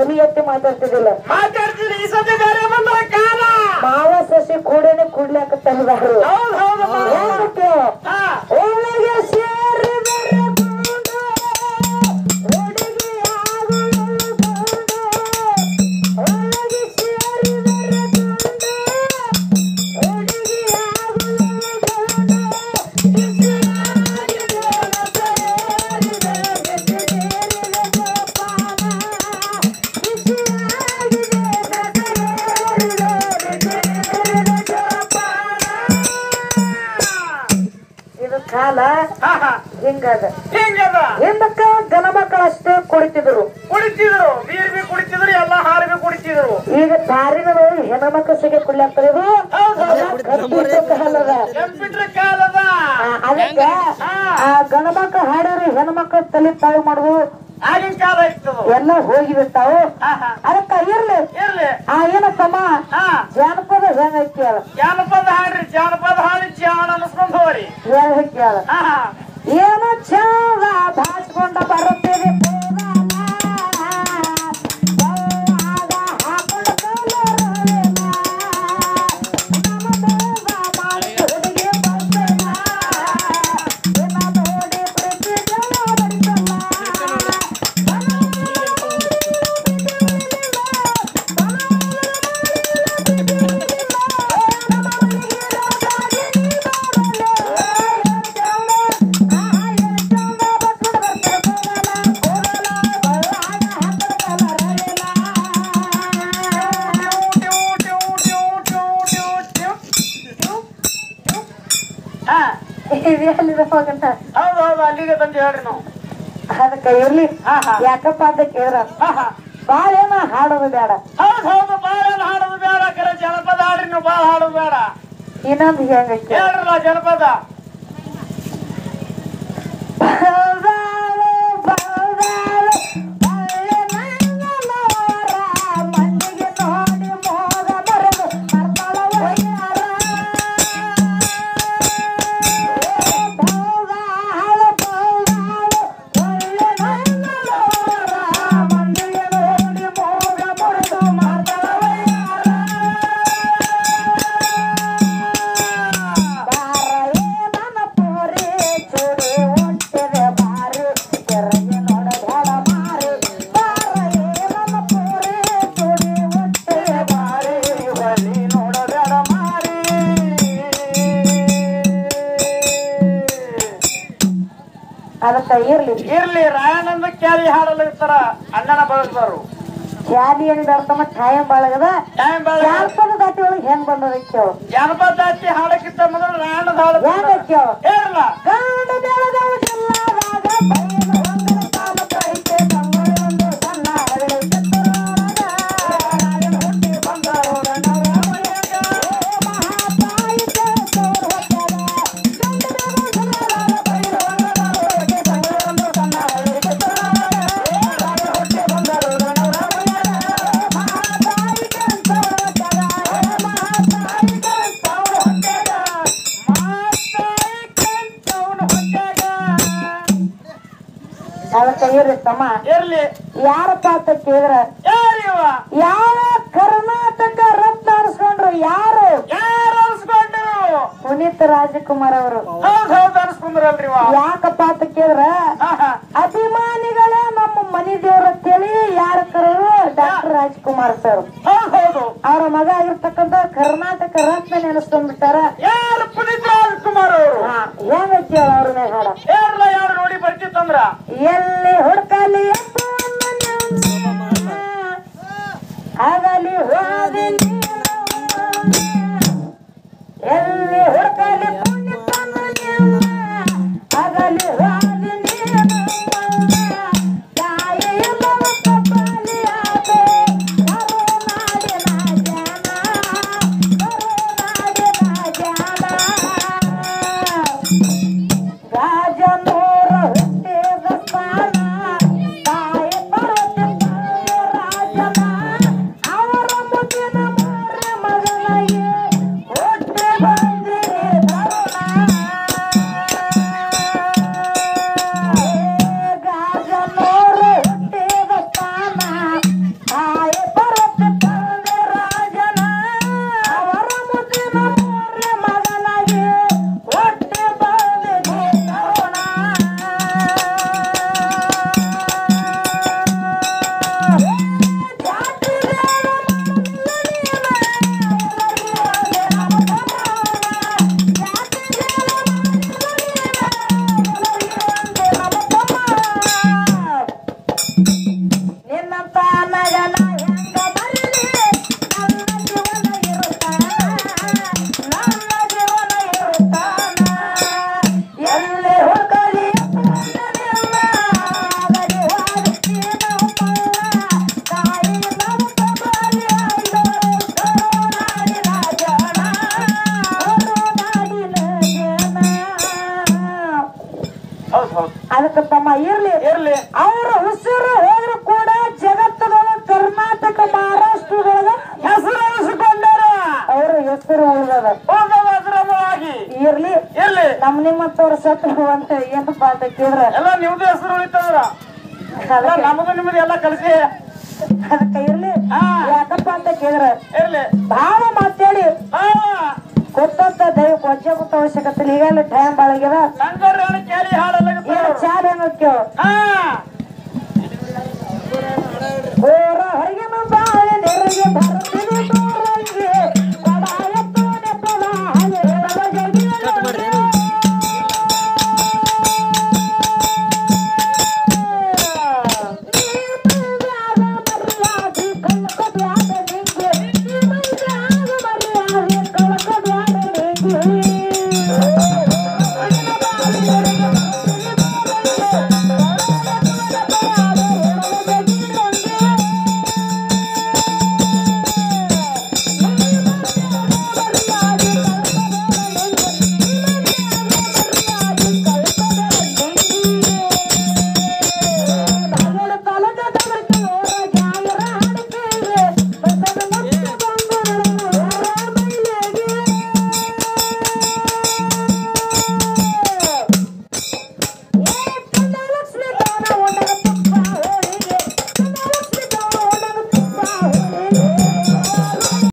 ಧ್ವನಿ ಎತ್ತಿ ಮಾತಾಡ್ತಿದ್ದಿಲ್ಲ ಮಾತಾಡ್ತೀನಿ ಈ ಸತಿ ಬೇರೆ ಬಂದ ಕಾಲ ಮಾವ ಸಸಿ ಕೂಡೇನೆ ಕುಡ್ಲಾಕ ತಂದಾರು ಹೌದು ಹೌದು ಮಾವ. ಏನಕ್ಕೆ ಹಾ. ಒಳಗೆ ಸೇರಿ ಬರಬಹುದು ಹುಡುಗಿಯಾಗಲು ಗಂಡು. ಒಳಗೆ ಸೇರಿ ಬರಬಹುದು ಹುಡುಗಿಯಾಗಲು ಗಂಡು. ಬಿಸಿಯಾಗಿದೆ ಸೇರಿದೆ ಬೆಚ್ಚಗೇರಿದ ಜೋಪಾನ. ಬಿಸಿಯಾಗಿದೆ ಸೇರಿದೆ ಬೆಚ್ಚಗೇರಿದ ಜೋಪಾನ. ಇದು ಕಾಲ ಹಾ, ಹಾ. ಹಿಂಗದ ಹಿಂಗದ ಹಿಂದಕ್ಕ ಗಣ ಮಕ್ಕಳು ಅಷ್ಟೇ ಕುಡಿತಿದ್ರು ಕುಡಿತಿದ್ರು ನೀರ್ ಬಿ ಕುಡಿತಿದ್ರು ಎಲ್ಲ ಹಾಲು ಬಿ ಕುಡಿತಿದ್ರು ಈಗ ದಾರಿನದವರು ಹೆಣ್ಮಕ್ಳು ಸಿಗೆ ಕುಡ್ಲಾಕ್ತಾರೆ ಇದು ಕತ್ತಿದ್ದ ಕಾಲದ ಕಂಪ್ಯೂಟರ್ ಕಾಲದ ಆ, ಅದಕ್ಕ ಆ ಗಣ ಮಕ್ಕಳು ಹಾಡಿದ್ರು ಹೆಣ್ಮಕ್ಳು ತಲೆ ತಾಳು ಮಾಡುದು ಆಗಿನ ಕಾಲ ಇರ್ತದು ಎಲ್ಲ ಹೋಗಿ ಬಿಡ್ತಾವು ಹಾ, ಹಾ. ಅದಕ್ಕ ಇರ್ಲಿ ಇರ್ಲಿ ಆ ಏನಪ್ಪಮ್ಮ ಹಾ ಜಾನಪದ ಹೆಂಗ್ ಕೇಳ ಜಾನಪದ ಹಾಡ್ರಿ ಜಾನಪದ ಹಾಡಿ ಜಾಣ ಅನ್ಸ್ಕೊಂಡ್ ಹೋಗ್ರಿ ಹೇಳ ಕೇಳ ಹಾ ಹಾ ಏನು ಚಂದ ಭಾಸ್ಕೊಂಡ ಬರುತ್ತೀರಿ ಹಾ ಎಲ್ಲಿದೆ ಹೋಗಂತ ಹೌದು ಹೌದು ಅಲ್ಲಿಗೆ ತಂದು ಹೇಳ್ರಿ ನಾವು ಅದಕ್ಕ ಇರ್ಲಿ ಹಾ ಹಾ ಯಾಕಪ್ಪ ಅಂತ ಕೇಳ್ರ ಹಾ ಹಾ ಬಾಳ ಏನ ಹಾಡೋದು ಬೇಡ ಹೌದು ಹೌದು ಬಾಳ ಹಾಡೋದು ಬೇಡ ಕರೆ ಜನಪದ ಹಾಡ್ರಿ ನೀವು ಬಾಳ ಹಾಡೋದು ಬೇಡ ಇನ್ನೊಂದು ಹೆಂಗ ಹೇಳ್ರಲ್ಲ ಜನಪದ ಬಲ್ದಾಳು ಬಲ್ದಾಳು ಒಳ್ಳೆ ಮಂಗನವರ ಮಂದಿಗೆ ನೋಡಿ ಮೋಗ ಬರದು ಮರ್ತಾಳ ಒಯ್ಯಾರ ಬಲ್ದಾಳು ಬಲ್ದಾಳು ಒಳ್ಳೆ ಮಂಗನವರ ಮಂದಿಗೆ ನೋಡಿ ಮೋಗ ಬರದು ಮರ್ತಾಳ ಒಯ್ಯಾರ ಬಾರಲೇ ನನ್ನ ಪೋರಿ ಚೂಡಿ ಹೊಂಟಿದೆ ಬಾರಿ ಕೆರಗಿ ನೋಡಬೇಡ ಮಾರಿ ಬಾರಲೇ ನನ್ನ ಪೋರಿ ಚೂಡಿ ಹೊಂಟಿದೆ ಬಾರಿ ಬಳಿ ನೋಡಬೇಡ ಮಾರಿ ಅದಕ್ಕ ಇರ್ಲಿ ಇರ್ಲಿ ರಾಯನಂದ ಕ್ಯಾರಿ ಹಾಡಲಿರ್ತಾರ ಅಣ್ಣನ ಬಳಸ್ತಾರು ಜಾಲಿ ಏನಿದೆ ಅರ್ಥಮ್ಮ ಕಾಯಂ ಬಾಳಗದ ಟೈಮ್ ಬಾಳ ಜಾನಪದ ದಾಟಿ ಒಳಗೆ ಹೆಂಗ್ ಬಂದದ ಕೇಳು ಜನಪದ ಜಾತಿ ಹಾಡಕ್ಕಿಂತ ಮೊದಲು ರಾಯಣದ ಹೆಂಗ ಹಾಡ ಕೇಳು ಹೇಳಲ್ಲ ಗಂಡ ಬೆಳದವ ಜಿಲ್ಲಾದಾಗ ಬೈಲು ಹೊಂಗಲ ತಾಲೂಕು ಐತೆ ಬೆಂಗಳೂರೊಂದು ಸಣ್ಣ ಹಳ್ಳಿ ಕಿತ್ತೂರೊಳಗ. ರಾಯನ ಹುಟ್ಟಿ ಬಂದರು ಗಂಡರ ಮನೆಯಾಗ. ಏ ಮಹಾತಾಯಿ ಕೇಸವ್ರ ಹೊತ್ಯಾಗ. ಗಂಡ ಬೆಳದವ ಜಿಲ್ಲಾದಾಗ ಬೈಲು ಹೊಂಗಲ ತಾಲೂಕು ಐತೆ ಬೆಂಗಳೂರೊಂದು ಸಣ್ಣ ಹಳ್ಳಿ ಕಿತ್ತೂರೊಳಗ. ಏ ರಾಯನ ಹುಟ್ಟಿ ಬಂದರು ಗಂಡರ ಮನೆಯಾಗ. ಏ ಮಹಾತಾಯಿ ಕೇಸವ್ರ ಹೊತ್ಯಾಗ. ಏ ಮಹಾತಾಯಿ ಕೇಸವ್ರ ಹೊತ್ಯಾಗ. ಅದಕ್ಕೆ ಇರ್ರಿ ತಮ್ಮ ಇರ್ಲಿ ಯಾರಪ್ಪ ಅಂತ ಕೇಳಿದ್ರ ಯಾರಿವ ಯಾವ ಕರ್ನಾಟಕ ರತ್ನ ಅನ್ಸ್ಕೊಂಡ್ರು ಯಾರು ಯಾರು ಅನ್ಸ್ಕೊಂಡ್ರು ಪುನೀತ್ ರಾಜಕುಮಾರ್ ಅವರು ಹೌದ್ ಹೌದ್ ಅನ್ಸ್ಕೊಂಡ್ರಲ್ರಿ ಇವ ಯಾಕಪ್ಪ ಅಂತ ಕೇಳಿದ್ರ ಹಾ, ಹಾ. ಅಭಿಮಾನಿಗಳೇ ನಮ್ಮ ಮನಿ ದೇವ್ರ ಅಂತೇಳಿ ಯಾರ ಕರೋರು ಡಾಕ್ಟರ್ ರಾಜ್ಕುಮಾರ್ ಸರ್ ಹೌದ್ ಹೌದು ಅವರ ಮಗ ಆಗಿರ್ತಕ್ಕಂಥ ಕರ್ನಾಟಕ ರತ್ನ ನೆನೆಸ್ಕೊಂಡ್ಬಿಟ್ಟಾರ ಯಾರು ಪುನೀತ್ ರಾಜ್ಕುಮಾರ್ ಅವರು ಹಾ ಹೆಂಗ ಕೇಳ ಅವ್ರ ಮೇಲೆ ಹಾಡ ಯಾರಲ್ಲ ಯಾರು ನೋಡಿ ಬರ್ತಿತ್ತಂದ್ರ ಎಲ್ಲಿ ಹುಡ್ಕಲಿ ಅಪ್ಪನ ನೆನಪ, ಆಗಲಿ ಹೋದಿ ನೀನವ್ವ. ಎಲ್ಲಿ ಹುಡ್ಕಲಿ ಪುಣ್ಯತನ ನೆನಪ, ಆಗಲಿ ಹೋದಿ ನೀನವ್ವ. ತಾಯಿ ಇಲ್ಲದ ಕಪಾಲಿಯಾದೆ, ಕರುನಾಡಿನ ಜನ, ಕರುನಾಡಿನ ಜನ. ರಾಜನೂರ ಹುಟ್ಟಿದ ಸ್ಥಾನ ತಾಯಿ ಪರತಿದ್ದ ರಾಜನ ಅವರ ಮುಗಿನ ಮೂರ ಮಗನಿಗೆ ಹುಟ್ಟಿ ಬಂದಿದೆ ಅದಕ್ಕೆ ತಮ್ಮ ಇರ್ಲಿ ಇರ್ಲಿ ಅವರ ಉಸಿರು ಹೋದ್ರು ಕೂಡ ಜಗತ್ತದೊಳಗ ಕರ್ನಾಟಕ ಮಹಾರಾಷ್ಟ್ರದೊಳಗ ಹೆಸರು ಉಳಿಸಿಕೊಂಡಾರ ಅವ್ರ ಹೆಸರು ಉಳಿದದ ಹೋಗವ ಅದ್ರವಾಗಿ ಇರ್ಲಿ ಇರ್ಲಿ ನಮ್ ನಿಮ್ಮಂತವ್ರ ಸತ್ರು ಅಂತ ಏನಪ್ಪಾ ಅಂತ ಕೇಳಿದ್ರ ಎಲ್ಲ ನಿಮ್ದು ಹೆಸರು ಉಳಿತದ್ರ ಎಲ್ಲ ಅದಕ್ಕೆ ನಮಗೂ ನಿಮ್ದು ಎಲ್ಲ ಕಲಿಸಿ ಅದಕ್ಕೆ ಇರ್ಲಿ ಹಾ. ಯಾಕಪ್ಪ ಅಂತ ಕೇಳಿದ್ರ ಇರ್ಲಿ ಭಾಳ ಮಾತಾಡಿ ಹಾ ಕೊಟ್ಟಂತ ದೈವ ಕೊಚ್ಚೆ ಕೊಟ್ಟ ಅವಶ್ಯಕತೆ ಇಲ್ಲ. ಈಗಲೇ ಟೈಮ್ ಬಾಳಗ್ಯದ ನಂಗರ ಕೇಳಿ ಹಾಡಲ್ಲ ಏನು ಚಾರ್ ಏನೋ ಕೇಳು ಹಾ ಗೋರ ಹೊರಗೆ